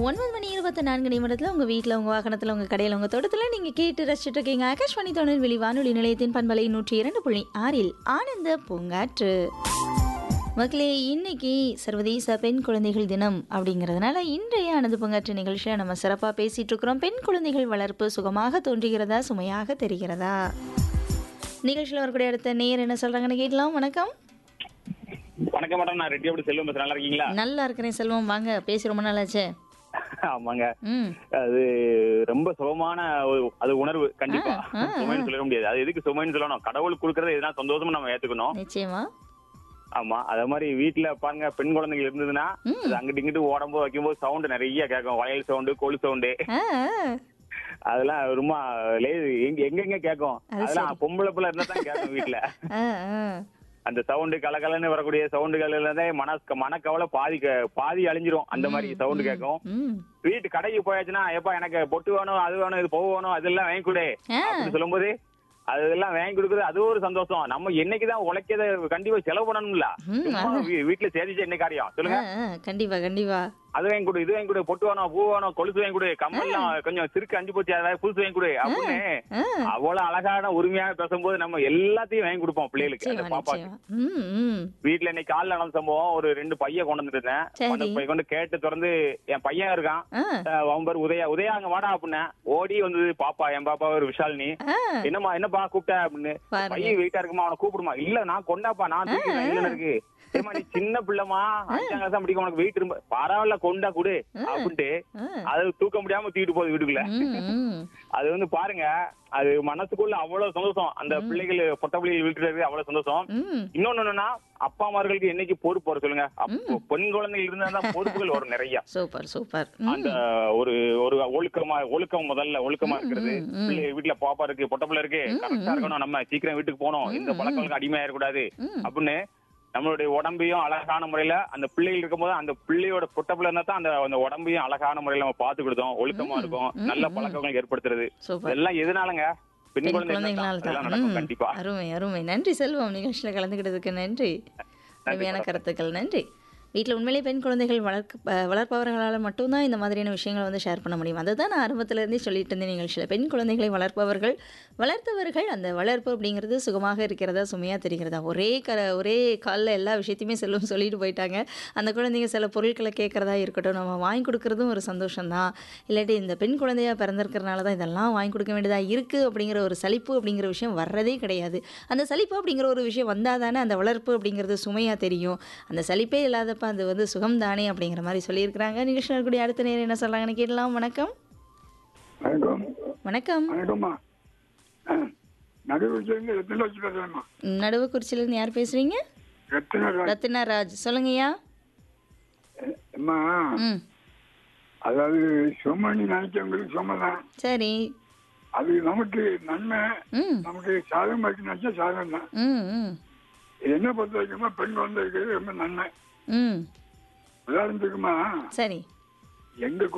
ஒன்பது மணி இருபத்தி நான்கு நிமிடத்தில் உங்கள் வீட்டில் உங்கள் வாகனத்தில் உங்கள் கடையில் உங்கள் தோட்டத்தில் நீங்கள் கேட்டு ரசிச்சுட்டு இருக்கீங்க ஆகாஷ்வாணி தொழில்வெளி வானொலி நிலையத்தின் பண்பலை நூற்றி இரண்டு புள்ளி ஆறில் ஆனந்த பூங்காற்று மக்களே இன்னைக்கு சர்வதேச பெண் குழந்தைகள் தினம் அப்படிங்கிறதுனால இன்றைய ஆனந்த பூங்காற்று நிகழ்ச்சியில் நம்ம சிறப்பாக பேசிகிட்டு இருக்கிறோம் பெண் குழந்தைகள் வளர்ப்பு சுகமாக தோன்றுகிறதா சுமையாக தெரிகிறதா நிகழ்ச்சியில் வரக்கூடிய அடுத்த நேர் என்ன சொல்கிறாங்கன்னு கேட்கலாம் வணக்கம் வணக்கம் மேடம் நான் ரெட்டி அப்படி செல்வம் பேசுறேன் நல்லா இருக்கீங்களா நல்லா இருக்கிறேன் செல்வம் வாங்க பேசி ரொம்ப நாளாச்சே ஆமாங்க ம் அது ரொம்ப சுகமான ஒரு- அது உணர்வு கண்டிப்பா ஆ, ஆ, சுமைன்னு சொல்ல முடியாது அது எதுக்கு சுமைன்னு சொல்லணும் கடவுள் கொடுக்கறது எதுனா சந்தோஷமா நம்ம ஏத்துக்கணும் நிச்சயமா ஆமா அதே மாதிரி வீட்டுல பாருங்க பெண் குழந்தைங்க இருந்ததுன்னா ம். அது அங்கிட்டு இங்கிட்டு ஓடும்போது வைக்கும்போது சவுண்ட் நிறைய கேட்கும் வயல் சவுண்டு கொழு சவுண்டு ஆ ஆ. அதெல்லாம் ரொம்ப லேது எங்க எங்கெங்க கேட்கும் அது அதெல்லாம் பொம்பளை பிள்ளை இருந்தா தான் கேட்கும் வீட்டுல ஆ, ஆ. அந்த சவுண்டு கலகலன்னு வரக்கூடிய சவுண்டுகள் இருந்தே மன மனக்கவலை பாதி க- பாதி அழிஞ்சிரும் அந்த மாதிரி சவுண்டு கேட்கும் ம் வீட்டு கடைக்கு போயாச்சுன்னா எப்பா எனக்கு பொட்டு வேணும் அது வேணும் இது பூ வேணும் அதெல்லாம் வாங்கி கொடு ஆ. அப்படின்னு சொல்லும்போது அதெல்லாம் வாங்கி கொடுக்குறது அது ஒரு சந்தோஷம் நம்ம என்னைக்குதான் உழைக்கத கண்டிப்பா செலவு பண்ணணும்ல ம், சும்மா வீ- வீட்டுல சேதிச்சு என்ன காரியம் சொல்லுங்க ஆ, ஆ, கண்டிப்பா கண்டிப்பா அது வாங்கி கொடு இது வாங்கி கொடு பொட்டு வேணும் பூ வேணும் கொலுசு வாங்கி கொடு கம்மல்லாம் கொஞ்சம் சிறுக்கு அஞ்சு போச்சு அதாவது புதுசு வாங்கி கொடு அப்படின்னு ஆ, அவ்வளவு அழகான உரிமையாக பேசும்போது நம்ம எல்லாத்தையும் வாங்கி கொடுப்போம் பிள்ளைகளுக்கு அந்த நிச்சயமா பாப்பாக்கு நிச்சயமா ம் ம் வீட்டுல இன்னைக்கு காலைல நடந்த சம்பவம் ஒரு ரெண்டு பையன் கொண்டு வந்துட்டு இருந்தேன் சரி. கொண்டு போய் கொண்டு கேட்டு திறந்து என் பையன் இருக்கான் ஆ அஹ் அவன் பேர் உதயா உதயா அங்க வாடா அப்படின்னேன் ஓடி வந்தது பாப்பா என் பாப்பா ஒரு விஷாலினி ஆ என்னம்மா என்னப்பா கூப்பிட்ட அப்படின்னு பாருங்க. பையன் வெயிட்டா இருக்குமா அவனை கூப்பிடுமா இல்ல நான் கொண்டாப்பா நான் தூக்கிறேன் இல்லன்னு இருக்கு ஏமா நீ சின்ன பிள்ளைமா அஞ்சாம் கிளாஸ் தான் படிக்க உனக்கு வெயிட் ரொம்ப பரவாயில்ல கொண்டா குடு அப்படின்ட்டு ஆ. அது தூக்க முடியாம தூக்கிட்டு போகுது வீட்டுக்குள்ள ம் ம் அது வந்து பாருங்க அது மனசுக்குள்ள அவ்வளவு சந்தோஷம் அந்த பிள்ளைகள் பொட்ட பிள்ளைகள் வீட்டுல இருக்கு அவ்வளவு சந்தோஷம் ம் இன்னொன்னு என்னன்னா அப்பா அம்மார்களுக்கு என்னைக்கு பொறுப்பு வரும் சொல்லுங்க அப்போ பெண் குழந்தைகள் இருந்தா தான் பொறுப்புகள் வரும் நிறைய சூப்பர் சூப்பர் ம் அந்த ஒரு ஒரு ஒழுக்கமா ஒழுக்கம் முதல்ல ஒழுக்கமா இருக்கிறது ம், ம். பிள்ளை வீட்டுல பாப்பா இருக்கு பொட்ட பிள்ளை இருக்கு கரெக்டா இருக்கணும் நம்ம சீக்கிரம் வீட்டுக்கு போகணும் இந்த பழக்கங்களுக்கு அடிமையாயிடக்கூடாது ம். அப்படின்னு நம்மளுடைய உடம்பையும் அழகான முறையில அந்த பிள்ளைகள் இருக்கும்போது அந்த பிள்ளையோட பொட்ட பிள்ளை இருந்தா தான் அந்த அந்த உடம்பையும் அழகான முறையில நம்ம பாத்து கொடுத்தோம் ஒழுக்கமா இருக்கும் நல்ல பழக்கங்கள் ஏற்படுத்துறது சூப்பர் இதெல்லாம் எதனாலங்க பெண் பெண் குழந்தைகள் குழந்தைங்களால தான் தான் நடக்கும் ம். கண்டிப்பா அருமை அருமை நன்றி செல்வம் நிகழ்ச்சியில் கலந்துக்கிட்டதுக்கு நன்றி அருமையான கருத்துக்கள் நன்றி வீட்டில் உண்மையிலேயே பெண் குழந்தைகள் வளர்க்க அஹ் வளர்ப்பவர்களால் மட்டும்தான் இந்த மாதிரியான விஷயங்களை வந்து ஷேர் பண்ண முடியும் அதை தான் நான் ஆரம்பத்திலேருந்தே சொல்லிட்டு இருந்தேன் நிகழ்ச்சியில் பெண் குழந்தைகளை வளர்ப்பவர்கள் வளர்த்தவர்கள் அந்த வளர்ப்பு அப்படிங்கிறது சுகமாக இருக்கிறதா சுமையாக தெரிகிறதா ஒரே க ஒரே காலில் எல்லா விஷயத்தையுமே செல்வம் சொல்லிட்டு போயிட்டாங்க அந்த குழந்தைங்க சில பொருட்களை கேட்குறதா இருக்கட்டும் நம்ம வாங்கி கொடுக்குறதும் ஒரு சந்தோஷம்தான் இல்லாட்டி இந்த பெண் குழந்தையாக பிறந்திருக்கிறனால தான் இதெல்லாம் வாங்கி கொடுக்க வேண்டியதாக இருக்குது அப்படிங்கிற ஒரு சலிப்பு அப்படிங்கிற விஷயம் வர்றதே கிடையாது அந்த சலிப்பு அப்படிங்கிற ஒரு விஷயம் வந்தால் தானே அந்த வளர்ப்பு அப்படிங்கிறது சுமையாக தெரியும் அந்த சலிப்பே இல்லாதப்ப அது வந்து சுகம் தானே அப்படிங்கிற மாதிரி சொல்லியிருக்கிறாங்க நிகழ்ச்சியில் இருக்கக்கூடிய அடுத்த நேரம் என்ன சொல்கிறாங்கன்னு கேட்கலாம் வணக்கம் வணக்கம் வணக்கம் வணக்கம்மா நடுவில் எத்தனை வச்சு பேசுறேம்மா நடுவுக்குறிச்சியிலேருந்து யார் பேசுகிறீங்க எத்தனை ரத்தினா ராஜ் சொல்லுங்கய்யா அம்மா ம் அதாவது சுமணி நினைச்சவங்களுக்கு சுமதான் சரி அது நமக்கு நன்மை ம் நமக்கு சாதகம் வைக்க நினைச்சா சாதகம் தான் ம் ம் என்ன பொறுத்த வரைக்குமா பெண் குழந்தை இருக்கிறது ரொம்ப நன்மை ம் உதாரணத்துக்குமா சரி எங்க